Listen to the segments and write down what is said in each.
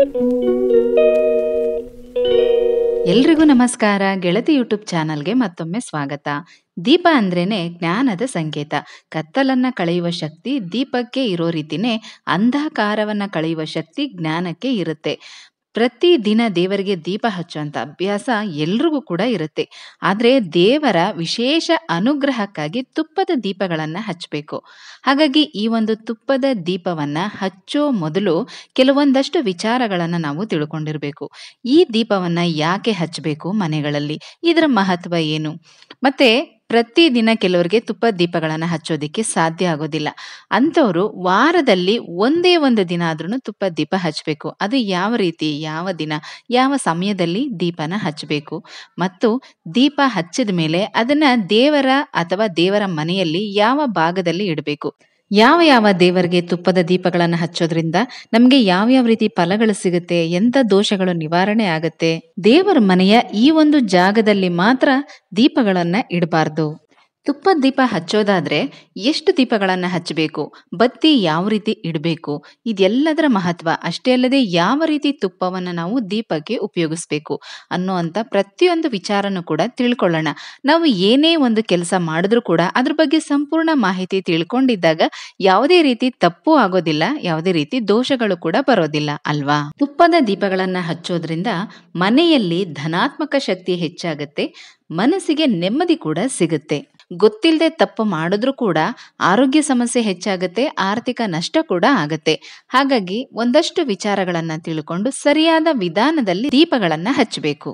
ಎಲ್ರಿಗೂ ನಮಸ್ಕಾರ ಗೆಳತಿ ಯೂಟ್ಯೂಬ್ ಚಾನಲ್ಗೆ ಮತ್ತೊಮ್ಮೆ ಸ್ವಾಗತ ದೀಪ ಅಂದ್ರೇನೆ ಜ್ಞಾನದ ಸಂಕೇತ ಕತ್ತಲನ್ನ ಕಳೆಯುವ ಶಕ್ತಿ ದೀಪಕ್ಕೆ ಇರೋ ರೀತಿನೇ ಅಂಧಕಾರವನ್ನ ಕಳೆಯುವ ಶಕ್ತಿ ಜ್ಞಾನಕ್ಕೆ ಇರುತ್ತೆ ಪ್ರತಿ ದಿನ ದೇವರಿಗೆ ದೀಪ ಹಚ್ಚುವಂತ ಅಭ್ಯಾಸ ಎಲ್ರಿಗೂ ಕೂಡ ಇರುತ್ತೆ ಆದ್ರೆ ದೇವರ ವಿಶೇಷ ಅನುಗ್ರಹಕ್ಕಾಗಿ ತುಪ್ಪದ ದೀಪಗಳನ್ನ ಹಚ್ಚಬೇಕು ಹಾಗಾಗಿ ಈ ಒಂದು ತುಪ್ಪದ ದೀಪವನ್ನ ಹಚ್ಚೋ ಮೊದಲು ಕೆಲವೊಂದಷ್ಟು ವಿಚಾರಗಳನ್ನ ನಾವು ತಿಳ್ಕೊಂಡಿರ್ಬೇಕು ಈ ದೀಪವನ್ನ ಯಾಕೆ ಹಚ್ಚಬೇಕು ಮನೆಗಳಲ್ಲಿ ಇದರ ಮಹತ್ವ ಏನು ಮತ್ತೆ ಪ್ರತಿದಿನ ಕೆಲವರಿಗೆ ತುಪ್ಪದ ದೀಪಗಳನ್ನ ಹಚ್ಚೋದಿಕ್ಕೆ ಸಾಧ್ಯ ಆಗೋದಿಲ್ಲ ಅಂಥವ್ರು ವಾರದಲ್ಲಿ ಒಂದೇ ಒಂದು ದಿನ ಆದ್ರೂ ತುಪ್ಪದ ದೀಪ ಹಚ್ಚಬೇಕು ಅದು ಯಾವ ರೀತಿ ಯಾವ ದಿನ ಯಾವ ಸಮಯದಲ್ಲಿ ದೀಪನ ಹಚ್ಚಬೇಕು ಮತ್ತು ದೀಪ ಹಚ್ಚಿದ ಮೇಲೆ ಅದನ್ನ ದೇವರ ಅಥವಾ ದೇವರ ಮನೆಯಲ್ಲಿ ಯಾವ ಭಾಗದಲ್ಲಿ ಇಡಬೇಕು ಯಾವ ಯಾವ ದೇವರಿಗೆ ತುಪ್ಪದ ದೀಪಗಳನ್ನು ಹಚ್ಚೋದ್ರಿಂದ ನಮಗೆ ಯಾವ ಯಾವ ರೀತಿ ಫಲಗಳು ಸಿಗುತ್ತೆ ಎಂಥ ದೋಷಗಳು ನಿವಾರಣೆ ಆಗುತ್ತೆ ದೇವರ ಮನೆಯ ಈ ಒಂದು ಜಾಗದಲ್ಲಿ ಮಾತ್ರ ದೀಪಗಳನ್ನ ಇಡಬಾರ್ದು ತುಪ್ಪದ ದೀಪ ಹಚ್ಚೋದಾದ್ರೆ ಎಷ್ಟು ದೀಪಗಳನ್ನು ಹಚ್ಚಬೇಕು ಬತ್ತಿ ಯಾವ ರೀತಿ ಇಡಬೇಕು ಇದೆಲ್ಲದರ ಮಹತ್ವ ಅಷ್ಟೇ ಅಲ್ಲದೆ ಯಾವ ರೀತಿ ತುಪ್ಪವನ್ನು ನಾವು ದೀಪಕ್ಕೆ ಉಪಯೋಗಿಸ್ಬೇಕು ಅನ್ನುವಂಥ ಪ್ರತಿಯೊಂದು ವಿಚಾರನೂ ಕೂಡ ತಿಳ್ಕೊಳ್ಳೋಣ ನಾವು ಏನೇ ಒಂದು ಕೆಲಸ ಮಾಡಿದ್ರೂ ಕೂಡ ಅದ್ರ ಬಗ್ಗೆ ಸಂಪೂರ್ಣ ಮಾಹಿತಿ ತಿಳ್ಕೊಂಡಿದ್ದಾಗ ಯಾವುದೇ ರೀತಿ ತಪ್ಪು ಆಗೋದಿಲ್ಲ ಯಾವುದೇ ರೀತಿ ದೋಷಗಳು ಕೂಡ ಬರೋದಿಲ್ಲ ಅಲ್ವಾ ತುಪ್ಪದ ದೀಪಗಳನ್ನ ಹಚ್ಚೋದ್ರಿಂದ ಮನೆಯಲ್ಲಿ ಧನಾತ್ಮಕ ಶಕ್ತಿ ಹೆಚ್ಚಾಗುತ್ತೆ ಮನಸ್ಸಿಗೆ ನೆಮ್ಮದಿ ಕೂಡ ಸಿಗುತ್ತೆ ಗೊತ್ತಿಲ್ಲದೆ ತಪ್ಪು ಮಾಡಿದ್ರೂ ಕೂಡ ಆರೋಗ್ಯ ಸಮಸ್ಯೆ ಹೆಚ್ಚಾಗುತ್ತೆ ಆರ್ಥಿಕ ನಷ್ಟ ಕೂಡ ಆಗತ್ತೆ ಹಾಗಾಗಿ ಒಂದಷ್ಟು ವಿಚಾರಗಳನ್ನ ತಿಳ್ಕೊಂಡು ಸರಿಯಾದ ವಿಧಾನದಲ್ಲಿ ದೀಪಗಳನ್ನ ಹಚ್ಚಬೇಕು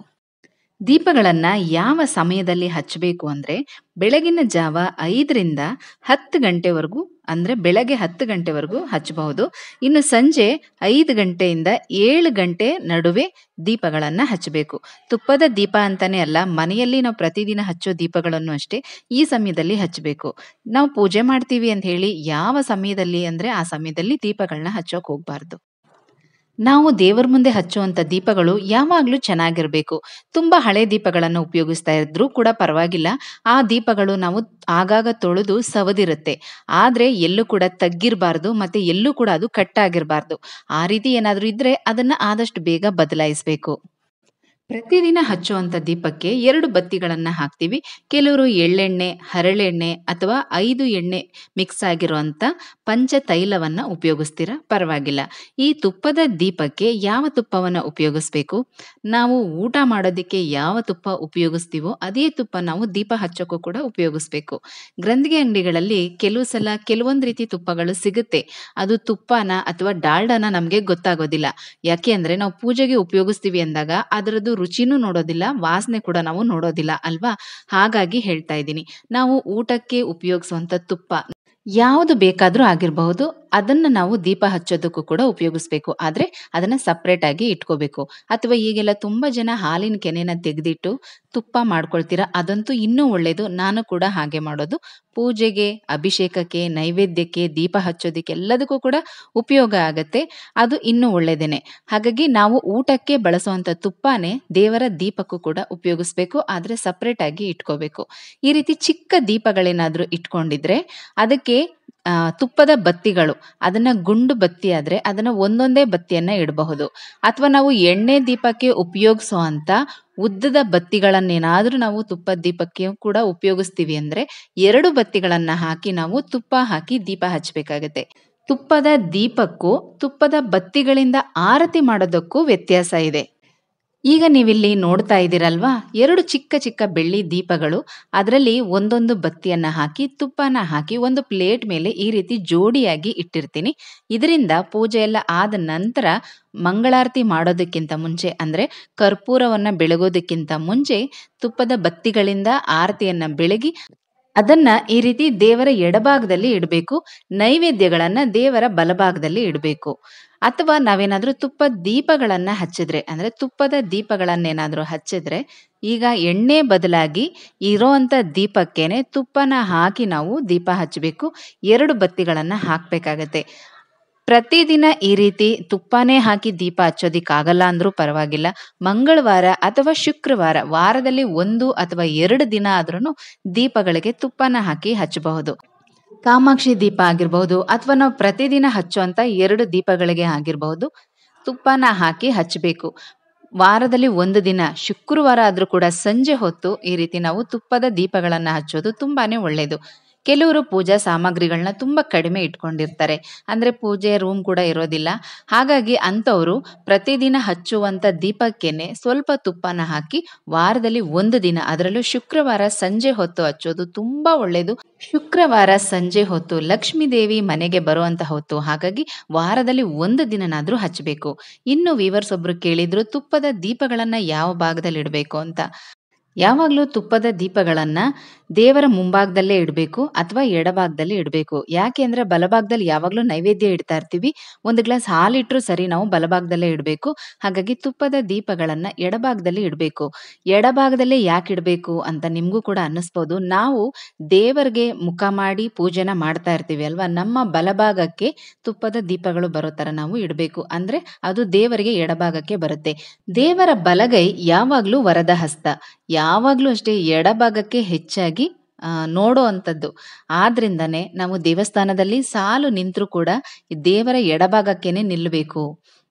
ದೀಪಗಳನ್ನ ಯಾವ ಸಮಯದಲ್ಲಿ ಹಚ್ಚಬೇಕು ಅಂದ್ರೆ ಬೆಳಗಿನ ಜಾವ ಐದರಿಂದ ಹತ್ತು ಗಂಟೆವರೆಗೂ ಅಂದ್ರೆ ಬೆಳಗ್ಗೆ ಹತ್ತು ಗಂಟೆವರೆಗೂ ಹಚ್ಚಬಹುದು ಇನ್ನು ಸಂಜೆ ಐದು ಗಂಟೆಯಿಂದ ಏಳು ಗಂಟೆ ನಡುವೆ ದೀಪಗಳನ್ನ ಹಚ್ಚಬೇಕು ತುಪ್ಪದ ದೀಪ ಅಂತಾನೆ ಅಲ್ಲ ಮನೆಯಲ್ಲಿ ನಾವು ಪ್ರತಿದಿನ ಹಚ್ಚೋ ದೀಪಗಳನ್ನು ಅಷ್ಟೇ ಈ ಸಮಯದಲ್ಲಿ ಹಚ್ಚಬೇಕು ನಾವು ಪೂಜೆ ಮಾಡ್ತೀವಿ ಅಂತ ಹೇಳಿ ಯಾವ ಸಮಯದಲ್ಲಿ ಅಂದ್ರೆ ಆ ಸಮಯದಲ್ಲಿ ದೀಪಗಳನ್ನ ಹಚ್ಚೋಕ್ ಹೋಗ್ಬಾರ್ದು ನಾವು ದೇವರ ಮುಂದೆ ಹಚ್ಚುವಂತ ದೀಪಗಳು ಯಾವಾಗ್ಲೂ ಚೆನ್ನಾಗಿರ್ಬೇಕು ತುಂಬಾ ಹಳೆ ದೀಪಗಳನ್ನು ಉಪಯೋಗಿಸ್ತಾ ಇದ್ರೂ ಕೂಡ ಪರವಾಗಿಲ್ಲ ಆ ದೀಪಗಳು ನಾವು ಆಗಾಗ ತೊಳೆದು ಸವದಿರುತ್ತೆ ಆದ್ರೆ ಎಲ್ಲೂ ಕೂಡ ತಗ್ಗಿರಬಾರ್ದು ಮತ್ತೆ ಎಲ್ಲೂ ಕೂಡ ಅದು ಕಟ್ಟಾಗಿರ್ಬಾರ್ದು ಆ ರೀತಿ ಏನಾದ್ರೂ ಇದ್ರೆ ಅದನ್ನ ಆದಷ್ಟು ಬೇಗ ಬದಲಾಯಿಸಬೇಕು ಪ್ರತಿದಿನ ಹಚ್ಚುವಂತ ದೀಪಕ್ಕೆ ಎರಡು ಬತ್ತಿಗಳನ್ನ ಹಾಕ್ತೀವಿ ಕೆಲವರು ಎಳ್ಳೆಣ್ಣೆ ಹರಳೆಣ್ಣೆ ಅಥವಾ ಐದು ಎಣ್ಣೆ ಮಿಕ್ಸ್ ಆಗಿರುವಂತ ಪಂಚ ತೈಲವನ್ನ ಉಪಯೋಗಿಸ್ತೀರಾ ಪರವಾಗಿಲ್ಲ ಈ ತುಪ್ಪದ ದೀಪಕ್ಕೆ ಯಾವ ತುಪ್ಪವನ್ನ ಉಪಯೋಗಿಸ್ಬೇಕು ನಾವು ಊಟ ಮಾಡೋದಕ್ಕೆ ಯಾವ ತುಪ್ಪ ಉಪಯೋಗಿಸ್ತೀವೋ ಅದೇ ತುಪ್ಪ ನಾವು ದೀಪ ಹಚ್ಚೋಕ್ಕೂ ಕೂಡ ಉಪಯೋಗಿಸ್ಬೇಕು ಗ್ರಂಥಿಗೆ ಅಂಗಡಿಗಳಲ್ಲಿ ಕೆಲವು ಸಲ ಕೆಲವೊಂದು ರೀತಿ ತುಪ್ಪಗಳು ಸಿಗುತ್ತೆ ಅದು ತುಪ್ಪನ ಅಥವಾ ಡಾಲ್ಡನ ನಮಗೆ ಗೊತ್ತಾಗೋದಿಲ್ಲ ಯಾಕೆ ಅಂದ್ರೆ ನಾವು ಪೂಜೆಗೆ ಉಪಯೋಗಿಸ್ತೀವಿ ಅಂದಾಗ ಅದರದ್ದು ರುಚಿನೂ ನೋಡೋದಿಲ್ಲ ವಾಸನೆ ಕೂಡ ನಾವು ನೋಡೋದಿಲ್ಲ ಅಲ್ವಾ ಹಾಗಾಗಿ ಹೇಳ್ತಾ ಇದ್ದೀನಿ ನಾವು ಊಟಕ್ಕೆ ಉಪಯೋಗಿಸುವಂತ ತುಪ್ಪ ಯಾವುದು ಬೇಕಾದ್ರೂ ಆಗಿರಬಹುದು ಅದನ್ನ ನಾವು ದೀಪ ಹಚ್ಚೋದಕ್ಕೂ ಕೂಡ ಉಪಯೋಗಿಸ್ಬೇಕು ಆದ್ರೆ ಅದನ್ನ ಸಪ್ರೇಟ್ ಆಗಿ ಇಟ್ಕೋಬೇಕು ಅಥವಾ ಈಗೆಲ್ಲ ತುಂಬಾ ಜನ ಹಾಲಿನ ಕೆನೆನ ತೆಗೆದಿಟ್ಟು ತುಪ್ಪ ಮಾಡ್ಕೊಳ್ತೀರಾ ಅದಂತೂ ಇನ್ನೂ ಒಳ್ಳೇದು ನಾನು ಕೂಡ ಹಾಗೆ ಮಾಡೋದು ಪೂಜೆಗೆ ಅಭಿಷೇಕಕ್ಕೆ ನೈವೇದ್ಯಕ್ಕೆ ದೀಪ ಹಚ್ಚೋದಕ್ಕೆ ಎಲ್ಲದಕ್ಕೂ ಕೂಡ ಉಪಯೋಗ ಆಗತ್ತೆ ಅದು ಇನ್ನೂ ಒಳ್ಳೇದೇನೆ ಹಾಗಾಗಿ ನಾವು ಊಟಕ್ಕೆ ಬಳಸುವಂತ ತುಪ್ಪನೇ ದೇವರ ದೀಪಕ್ಕೂ ಕೂಡ ಉಪಯೋಗಿಸ್ಬೇಕು ಆದ್ರೆ ಸಪ್ರೇಟ್ ಆಗಿ ಇಟ್ಕೋಬೇಕು ಈ ರೀತಿ ಚಿಕ್ಕ ದೀಪಗಳೇನಾದ್ರೂ ಇಟ್ಕೊಂಡಿದ್ರೆ ಅದಕ್ಕೆ ಆ, ತುಪ್ಪದ ಬತ್ತಿಗಳು ಅದನ್ನ ಗುಂಡು ಬತ್ತಿ ಆದ್ರೆ ಅದನ್ನ ಒಂದೊಂದೇ ಬತ್ತಿಯನ್ನ ಇಡಬಹುದು ಅಥವಾ ನಾವು ಎಣ್ಣೆ ದೀಪಕ್ಕೆ ಉಪಯೋಗಿಸೋ ಅಂತ ಉದ್ದದ ಬತ್ತಿಗಳನ್ನೇನಾದ್ರೂ ನಾವು ತುಪ್ಪದ ದೀಪಕ್ಕೆ ಕೂಡ ಉಪಯೋಗಿಸ್ತೀವಿ ಅಂದ್ರೆ ಎರಡು ಬತ್ತಿಗಳನ್ನ ಹಾಕಿ ನಾವು ತುಪ್ಪ ಹಾಕಿ ದೀಪ ಹಚ್ಚಬೇಕಾಗತ್ತೆ ತುಪ್ಪದ ದೀಪಕ್ಕೂ ತುಪ್ಪದ ಬತ್ತಿಗಳಿಂದ ಆರತಿ ಮಾಡೋದಕ್ಕೂ ವ್ಯತ್ಯಾಸ ಇದೆ ಈಗ ನೀವಿಲ್ಲಿ ನೋಡ್ತಾ ಇದ್ದೀರಲ್ವಾ ಎರಡು ಚಿಕ್ಕ ಚಿಕ್ಕ ಬೆಳ್ಳಿ ದೀಪಗಳು ಅದರಲ್ಲಿ ಒಂದೊಂದು ಬತ್ತಿಯನ್ನ ಹಾಕಿ ತುಪ್ಪನ ಹಾಕಿ ಒಂದು ಪ್ಲೇಟ್ ಮೇಲೆ ಈ ರೀತಿ ಜೋಡಿಯಾಗಿ ಇಟ್ಟಿರ್ತೀನಿ ಇದರಿಂದ ಪೂಜೆ ಎಲ್ಲ ಆದ ನಂತರ ಮಂಗಳಾರತಿ ಮಾಡೋದಕ್ಕಿಂತ ಮುಂಚೆ ಅಂದ್ರೆ ಕರ್ಪೂರವನ್ನ ಬೆಳಗೋದಕ್ಕಿಂತ ಮುಂಚೆ ತುಪ್ಪದ ಬತ್ತಿಗಳಿಂದ ಆರತಿಯನ್ನ ಬೆಳಗಿ ಅದನ್ನ ಈ ರೀತಿ ದೇವರ ಎಡಭಾಗದಲ್ಲಿ ಇಡಬೇಕು ನೈವೇದ್ಯಗಳನ್ನ ದೇವರ ಬಲಭಾಗದಲ್ಲಿ ಇಡಬೇಕು ಅಥವಾ ನಾವೇನಾದ್ರೂ ತುಪ್ಪದ ದೀಪಗಳನ್ನ ಹಚ್ಚಿದ್ರೆ ಅಂದ್ರೆ ತುಪ್ಪದ ದೀಪಗಳನ್ನೇನಾದ್ರೂ ಹಚ್ಚಿದ್ರೆ ಈಗ ಎಣ್ಣೆ ಬದಲಾಗಿ ಇರೋಂಥ ದೀಪಕ್ಕೇನೆ ತುಪ್ಪನ ಹಾಕಿ ನಾವು ದೀಪ ಹಚ್ಚಬೇಕು ಎರಡು ಬತ್ತಿಗಳನ್ನ ಹಾಕ್ಬೇಕಾಗತ್ತೆ ಪ್ರತಿದಿನ ಈ ರೀತಿ ತುಪ್ಪನೇ ಹಾಕಿ ದೀಪ ಹಚ್ಚೋದಿಕ್ಕಾಗಲ್ಲ ಅಂದ್ರೂ ಪರವಾಗಿಲ್ಲ ಮಂಗಳವಾರ ಅಥವಾ ಶುಕ್ರವಾರ ವಾರದಲ್ಲಿ ಒಂದು ಅಥವಾ ಎರಡು ದಿನ ಆದ್ರೂ ದೀಪಗಳಿಗೆ ತುಪ್ಪನ ಹಾಕಿ ಹಚ್ಚಬಹುದು ಕಾಮಾಕ್ಷಿ ದೀಪ ಆಗಿರ್ಬಹುದು ಅಥವಾ ನಾವು ಪ್ರತಿದಿನ ಹಚ್ಚುವಂತ ಎರಡು ದೀಪಗಳಿಗೆ ಆಗಿರಬಹುದು ತುಪ್ಪನ ಹಾಕಿ ಹಚ್ಚಬೇಕು ವಾರದಲ್ಲಿ ಒಂದು ದಿನ ಶುಕ್ರವಾರ ಆದರೂ ಕೂಡ ಸಂಜೆ ಹೊತ್ತು ಈ ರೀತಿ ನಾವು ತುಪ್ಪದ ದೀಪಗಳನ್ನು ಹಚ್ಚೋದು ತುಂಬಾನೇ ಒಳ್ಳೆಯದು ಕೆಲವರು ಪೂಜಾ ಸಾಮಗ್ರಿಗಳನ್ನ ತುಂಬ ಕಡಿಮೆ ಇಟ್ಕೊಂಡಿರ್ತಾರೆ ಅಂದರೆ ಪೂಜೆ ರೂಮ್ ಕೂಡ ಇರೋದಿಲ್ಲ ಹಾಗಾಗಿ ಅಂಥವರು ಪ್ರತಿದಿನ ಹಚ್ಚುವಂಥ ದೀಪಕ್ಕೇನೆ ಸ್ವಲ್ಪ ತುಪ್ಪನ ಹಾಕಿ ವಾರದಲ್ಲಿ ಒಂದು ದಿನ ಅದರಲ್ಲೂ ಶುಕ್ರವಾರ ಸಂಜೆ ಹೊತ್ತು ಹಚ್ಚೋದು ತುಂಬ ಒಳ್ಳೆಯದು ಶುಕ್ರವಾರ ಸಂಜೆ ಹೊತ್ತು ಲಕ್ಷ್ಮೀ ದೇವಿ ಮನೆಗೆ ಬರುವಂಥ ಹೊತ್ತು ಹಾಗಾಗಿ ವಾರದಲ್ಲಿ ಒಂದು ದಿನನಾದರೂ ಹಚ್ಚಬೇಕು ಇನ್ನು ವೀವರ್ಸ್ ಒಬ್ರು ಕೇಳಿದ್ರು ತುಪ್ಪದ ದೀಪಗಳನ್ನು ಯಾವ ಭಾಗದಲ್ಲಿ ಇಡಬೇಕು ಅಂತ ಯಾವಾಗಲೂ ತುಪ್ಪದ ದೀಪಗಳನ್ನು ದೇವರ ಮುಂಭಾಗದಲ್ಲೇ ಇಡಬೇಕು ಅಥವಾ ಎಡಭಾಗದಲ್ಲಿ ಇಡಬೇಕು ಯಾಕೆ ಅಂದರೆ ಬಲಭಾಗದಲ್ಲಿ ಯಾವಾಗಲೂ ನೈವೇದ್ಯ ಇಡ್ತಾ ಇರ್ತೀವಿ ಒಂದು ಗ್ಲಾಸ್ ಹಾಲಿಟ್ಟರೂ ಸರಿ ನಾವು ಬಲಭಾಗದಲ್ಲೇ ಇಡಬೇಕು ಹಾಗಾಗಿ ತುಪ್ಪದ ದೀಪಗಳನ್ನು ಎಡಭಾಗದಲ್ಲಿ ಇಡಬೇಕು ಎಡಭಾಗದಲ್ಲೇ ಯಾಕೆ ಇಡಬೇಕು ಅಂತ ನಿಮಗೂ ಕೂಡ ಅನ್ನಿಸ್ಬೋದು ನಾವು ದೇವರಿಗೆ ಮುಖ ಮಾಡಿ ಪೂಜೆನ ಮಾಡ್ತಾ ಇರ್ತೀವಿ ಅಲ್ವಾ ನಮ್ಮ ಬಲಭಾಗಕ್ಕೆ ತುಪ್ಪದ ದೀಪಗಳು ಬರೋ ಥರ ನಾವು ಇಡಬೇಕು ಅಂದರೆ ಅದು ದೇವರಿಗೆ ಎಡಭಾಗಕ್ಕೆ ಬರುತ್ತೆ ದೇವರ ಬಲಗೈ ಯಾವಾಗಲೂ ವರದ ಹಸ್ತ ಯಾವಾಗಲೂ ಅಷ್ಟೇ ಎಡಭಾಗಕ್ಕೆ ಹೆಚ್ಚಾಗಿ ನೋಡೋ ಅಂಥದ್ದು ಆದ್ರಿಂದನೇ ನಾವು ದೇವಸ್ಥಾನದಲ್ಲಿ ಸಾಲು ನಿಂತರೂ ಕೂಡ ದೇವರ ಎಡಭಾಗಕ್ಕೇನೆ ನಿಲ್ಲಬೇಕು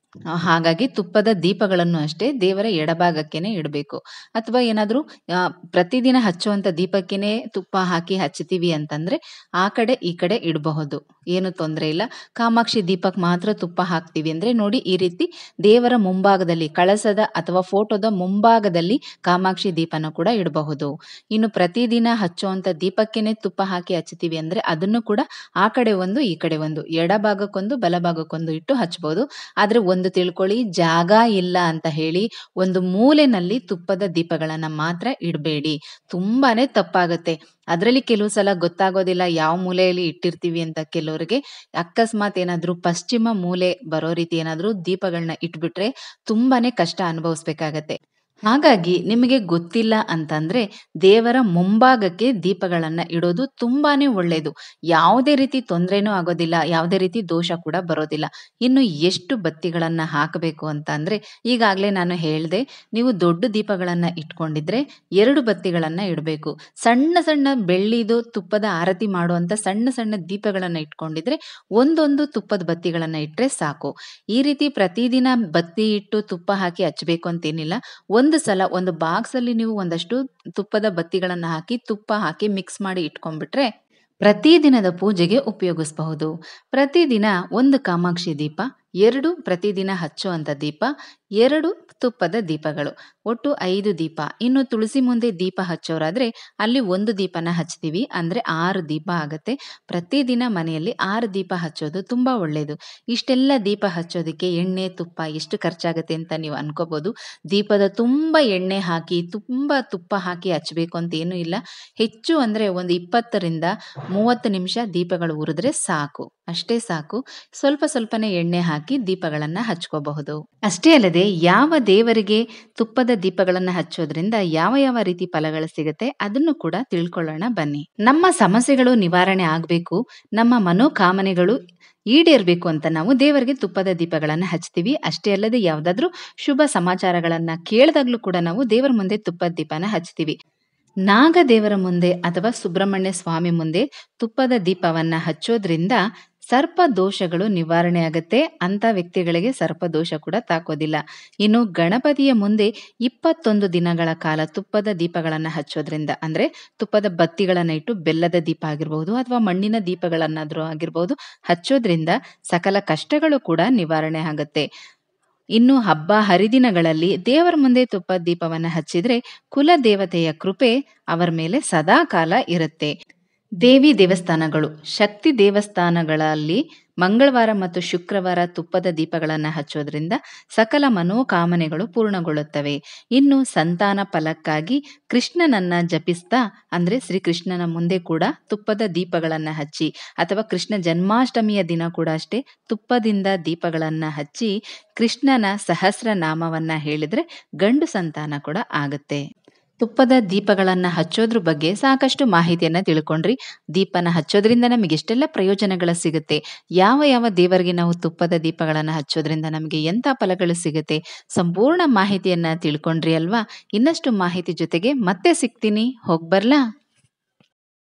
ಹಾಗಾಗಿ ತುಪ್ಪದ ದೀಪಗಳನ್ನು ಅಷ್ಟೇ ದೇವರ ಎಡಭಾಗಕ್ಕೇನೆ ಇಡಬೇಕು ಅಥವಾ ಏನಾದರೂ ಪ್ರತಿದಿನ ಹಚ್ಚುವಂಥ ದೀಪಕ್ಕೇನೆ ತುಪ್ಪ ಹಾಕಿ ಹಚ್ತೀವಿ ಅಂತಂದರೆ ಆ ಕಡೆ ಈ ಕಡೆ ಇಡಬಹುದು ಏನು ತೊಂದರೆ ಇಲ್ಲ ಕಾಮಾಕ್ಷಿ ದೀಪಕ್ಕೆ ಮಾತ್ರ ತುಪ್ಪ ಹಾಕ್ತೀವಿ ಅಂದರೆ ನೋಡಿ ಈ ರೀತಿ ದೇವರ ಮುಂಭಾಗದಲ್ಲಿ ಕಳಸದ ಅಥವಾ ಫೋಟೋದ ಮುಂಭಾಗದಲ್ಲಿ ಕಾಮಾಕ್ಷಿ ದೀಪನ ಕೂಡ ಇಡಬಹುದು ಇನ್ನು ಪ್ರತಿದಿನ ಹಚ್ಚುವಂಥ ದೀಪಕ್ಕೇನೆ ತುಪ್ಪ ಹಾಕಿ ಹಚ್ತೀವಿ ಅಂದರೆ ಅದನ್ನು ಕೂಡ ಆ ಕಡೆ ಒಂದು ಈ ಕಡೆ ಒಂದು ಎಡಭಾಗಕ್ಕೊಂದು ಬಲಭಾಗಕ್ಕೊಂದು ಇಟ್ಟು ಹಚ್ಬೋದು ಆದರೆ ಒಂದು ತಿಳ್ಕೊಳ್ಳಿ ಜಾಗ ಇಲ್ಲ ಅಂತ ಹೇಳಿ ಒಂದು ಮೂಲೆನಲ್ಲಿ ತುಪ್ಪದ ದೀಪಗಳನ್ನ ಮಾತ್ರ ಇಡಬೇಡಿ ತುಂಬಾನೇ ತಪ್ಪಾಗತ್ತೆ ಅದರಲ್ಲಿ ಕೆಲವು ಸಲ ಗೊತ್ತಾಗೋದಿಲ್ಲ ಯಾವ ಮೂಲೆಯಲ್ಲಿ ಇಟ್ಟಿರ್ತೀವಿ ಅಂತ ಕೆಲವರಿಗೆ ಅಕಸ್ಮಾತ್ ಏನಾದರೂ ಪಶ್ಚಿಮ ಮೂಲೆ ಬರೋ ರೀತಿ ಏನಾದರೂ ದೀಪಗಳನ್ನ ಇಟ್ಬಿಟ್ರೆ ತುಂಬಾನೇ ಕಷ್ಟ ಅನುಭವಿಸ್ಬೇಕಾಗತ್ತೆ ಹಾಗಾಗಿ ನಿಮಗೆ ಗೊತ್ತಿಲ್ಲ ಅಂತಂದ್ರೆ ದೇವರ ಮುಂಭಾಗಕ್ಕೆ ದೀಪಗಳನ್ನು ಇಡೋದು ತುಂಬಾನೇ ಒಳ್ಳೆಯದು ಯಾವುದೇ ರೀತಿ ತೊಂದರೆನೂ ಆಗೋದಿಲ್ಲ ಯಾವುದೇ ರೀತಿ ದೋಷ ಕೂಡ ಬರೋದಿಲ್ಲ ಇನ್ನು ಎಷ್ಟು ಬತ್ತಿಗಳನ್ನು ಹಾಕಬೇಕು ಅಂತ ಅಂದರೆ ಈಗಾಗಲೇ ನಾನು ಹೇಳಿದೆ ನೀವು ದೊಡ್ಡ ದೀಪಗಳನ್ನು ಇಟ್ಕೊಂಡಿದ್ರೆ ಎರಡು ಬತ್ತಿಗಳನ್ನು ಇಡಬೇಕು ಸಣ್ಣ ಸಣ್ಣ ಬೆಳ್ಳಿದು ತುಪ್ಪದ ಆರತಿ ಮಾಡುವಂಥ ಸಣ್ಣ ಸಣ್ಣ ದೀಪಗಳನ್ನು ಇಟ್ಕೊಂಡಿದ್ರೆ ಒಂದೊಂದು ತುಪ್ಪದ ಬತ್ತಿಗಳನ್ನು ಇಟ್ಟರೆ ಸಾಕು ಈ ರೀತಿ ಪ್ರತಿದಿನ ಬತ್ತಿ ಇಟ್ಟು ತುಪ್ಪ ಹಾಕಿ ಹಚ್ಚಬೇಕು ಅಂತೇನಿಲ್ಲ ಒಂದು ಸಲ ಒಂದು ಬಾಕ್ಸಲ್ಲಿ ನೀವು ಒಂದಷ್ಟು ತುಪ್ಪದ ಬತ್ತಿಗಳನ್ನು ಹಾಕಿ ತುಪ್ಪ ಹಾಕಿ ಮಿಕ್ಸ್ ಮಾಡಿ ಇಟ್ಕೊಂಡ್ಬಿಟ್ರೆ ಪ್ರತಿದಿನದ ಪೂಜೆಗೆ ಉಪಯೋಗಿಸಬಹುದು ಪ್ರತಿದಿನ ಒಂದು ಕಾಮಾಕ್ಷಿ ದೀಪ ಎರಡು ಪ್ರತಿದಿನ ಹಚ್ಚುವಂಥ ದೀಪ ಎರಡು ತುಪ್ಪದ ದೀಪಗಳು ಒಟ್ಟು ಐದು ದೀಪ ಇನ್ನು ತುಳಸಿ ಮುಂದೆ ದೀಪ ಹಚ್ಚೋರಾದ್ರೆ ಅಲ್ಲಿ ಒಂದು ದೀಪನ ಹಚ್ತೀವಿ ಅಂದರೆ ಆರು ದೀಪ ಆಗುತ್ತೆ ಪ್ರತಿದಿನ ಮನೆಯಲ್ಲಿ ಆರು ದೀಪ ಹಚ್ಚೋದು ತುಂಬ ಒಳ್ಳೆಯದು ಇಷ್ಟೆಲ್ಲ ದೀಪ ಹಚ್ಚೋದಕ್ಕೆ ಎಣ್ಣೆ ತುಪ್ಪ ಎಷ್ಟು ಖರ್ಚಾಗುತ್ತೆ ಅಂತ ನೀವು ಅನ್ಕೋಬೋದು ದೀಪದ ತುಂಬ ಎಣ್ಣೆ ಹಾಕಿ ತುಂಬ ತುಪ್ಪ ಹಾಕಿ ಹಚ್ಚಬೇಕು ಅಂತ ಏನೂ ಇಲ್ಲ ಹೆಚ್ಚು ಅಂದರೆ ಒಂದು ಇಪ್ಪತ್ತರಿಂದ ಮೂವತ್ತು ನಿಮಿಷ ದೀಪಗಳು ಉರಿದ್ರೆ ಸಾಕು ಅಷ್ಟೇ ಸಾಕು ಸ್ವಲ್ಪ ಸ್ವಲ್ಪನೇ ಎಣ್ಣೆ ಹಾಕಿ ದೀಪಗಳನ್ನು ಹಚ್ಕೋಬಹುದು ಅಷ್ಟೇ ಅಲ್ಲದೆ ಯಾವ ದೇವರಿಗೆ ತುಪ್ಪದ ದೀಪಗಳನ್ನು ಹಚ್ಚೋದ್ರಿಂದ ಯಾವ ಯಾವ ರೀತಿ ಫಲಗಳು ಸಿಗುತ್ತೆ ಅದನ್ನು ಕೂಡ ತಿಳ್ಕೊಳ್ಳೋಣ ಬನ್ನಿ ನಮ್ಮ ಸಮಸ್ಯೆಗಳು ನಿವಾರಣೆ ಆಗಬೇಕು ನಮ್ಮ ಮನೋಕಾಮನೆಗಳು ಈಡೇರಬೇಕು ಅಂತ ನಾವು ದೇವರಿಗೆ ತುಪ್ಪದ ದೀಪಗಳನ್ನು ಹಚ್ತೀವಿ ಅಷ್ಟೇ ಅಲ್ಲದೆ ಯಾವುದಾದ್ರೂ ಶುಭ ಸಮಾಚಾರಗಳನ್ನ ಕೇಳಿದಾಗ್ಲೂ ಕೂಡ ನಾವು ದೇವರ ಮುಂದೆ ತುಪ್ಪದ ದೀಪನ ಹಚ್ತೀವಿ ನಾಗ ದೇವರ ಮುಂದೆ ಅಥವಾ ಸುಬ್ರಹ್ಮಣ್ಯ ಸ್ವಾಮಿ ಮುಂದೆ ತುಪ್ಪದ ದೀಪವನ್ನ ಹಚ್ಚೋದ್ರಿಂದ ಸರ್ಪ ದೋಷಗಳು ನಿವಾರಣೆ ಆಗುತ್ತೆ ಅಂತ ವ್ಯಕ್ತಿಗಳಿಗೆ ಸರ್ಪ ದೋಷ ಕೂಡ ತಾಕೋದಿಲ್ಲ ಇನ್ನು ಗಣಪತಿಯ ಮುಂದೆ ಇಪ್ಪತ್ತೊಂದು ದಿನಗಳ ಕಾಲ ತುಪ್ಪದ ದೀಪಗಳನ್ನು ಹಚ್ಚೋದ್ರಿಂದ ಅಂದ್ರೆ ತುಪ್ಪದ ಬತ್ತಿಗಳನ್ನ ಇಟ್ಟು ಬೆಲ್ಲದ ದೀಪ ಆಗಿರ್ಬಹುದು ಅಥವಾ ಮಣ್ಣಿನ ದೀಪಗಳನ್ನಾದ್ರೂ ಆಗಿರ್ಬಹುದು ಹಚ್ಚೋದ್ರಿಂದ ಸಕಲ ಕಷ್ಟಗಳು ಕೂಡ ನಿವಾರಣೆ ಆಗುತ್ತೆ ಇನ್ನು ಹಬ್ಬ ಹರಿದಿನಗಳಲ್ಲಿ ದೇವರ ಮುಂದೆ ತುಪ್ಪದ ದೀಪವನ್ನು ಹಚ್ಚಿದ್ರೆ ಕುಲ ದೇವತೆಯ ಕೃಪೆ ಅವರ ಮೇಲೆ ಸದಾ ಕಾಲ ಇರುತ್ತೆ ದೇವಿ ದೇವಸ್ಥಾನಗಳು ಶಕ್ತಿ ದೇವಸ್ಥಾನಗಳಲ್ಲಿ ಮಂಗಳವಾರ ಮತ್ತು ಶುಕ್ರವಾರ ತುಪ್ಪದ ದೀಪಗಳನ್ನು ಹಚ್ಚೋದ್ರಿಂದ ಸಕಲ ಮನೋಕಾಮನೆಗಳು ಪೂರ್ಣಗೊಳ್ಳುತ್ತವೆ ಇನ್ನು ಸಂತಾನ ಫಲಕ್ಕಾಗಿ ಕೃಷ್ಣನನ್ನ ಜಪಿಸ್ತಾ ಅಂದ್ರೆ ಶ್ರೀಕೃಷ್ಣನ ಮುಂದೆ ಕೂಡ ತುಪ್ಪದ ದೀಪಗಳನ್ನು ಹಚ್ಚಿ ಅಥವಾ ಕೃಷ್ಣ ಜನ್ಮಾಷ್ಟಮಿಯ ದಿನ ಕೂಡ ಅಷ್ಟೇ ತುಪ್ಪದಿಂದ ದೀಪಗಳನ್ನ ಹಚ್ಚಿ ಕೃಷ್ಣನ ಸಹಸ್ರ ನಾಮವನ್ನ ಹೇಳಿದ್ರೆ ಗಂಡು ಸಂತಾನ ಕೂಡ ಆಗುತ್ತೆ ತುಪ್ಪದ ದೀಪಗಳನ್ನ ಹಚ್ಚೋದ್ರ ಬಗ್ಗೆ ಸಾಕಷ್ಟು ಮಾಹಿತಿಯನ್ನ ತಿಳ್ಕೊಂಡ್ರಿ ದೀಪನ ಹಚ್ಚೋದ್ರಿಂದ ನಮಗೆ ಎಷ್ಟೆಲ್ಲ ಪ್ರಯೋಜನಗಳು ಸಿಗುತ್ತೆ ಯಾವ ಯಾವ ದೇವರಿಗೆ ನಾವು ತುಪ್ಪದ ದೀಪಗಳನ್ನ ಹಚ್ಚೋದ್ರಿಂದ ನಮಗೆ ಎಂಥ ಫಲಗಳು ಸಿಗುತ್ತೆ ಸಂಪೂರ್ಣ ಮಾಹಿತಿಯನ್ನ ತಿಳ್ಕೊಂಡ್ರಿ ಅಲ್ವಾ ಇನ್ನಷ್ಟು ಮಾಹಿತಿ ಜೊತೆಗೆ ಮತ್ತೆ ಸಿಗ್ತೀನಿ ಹೋಗ್ಬರ್ಲಾ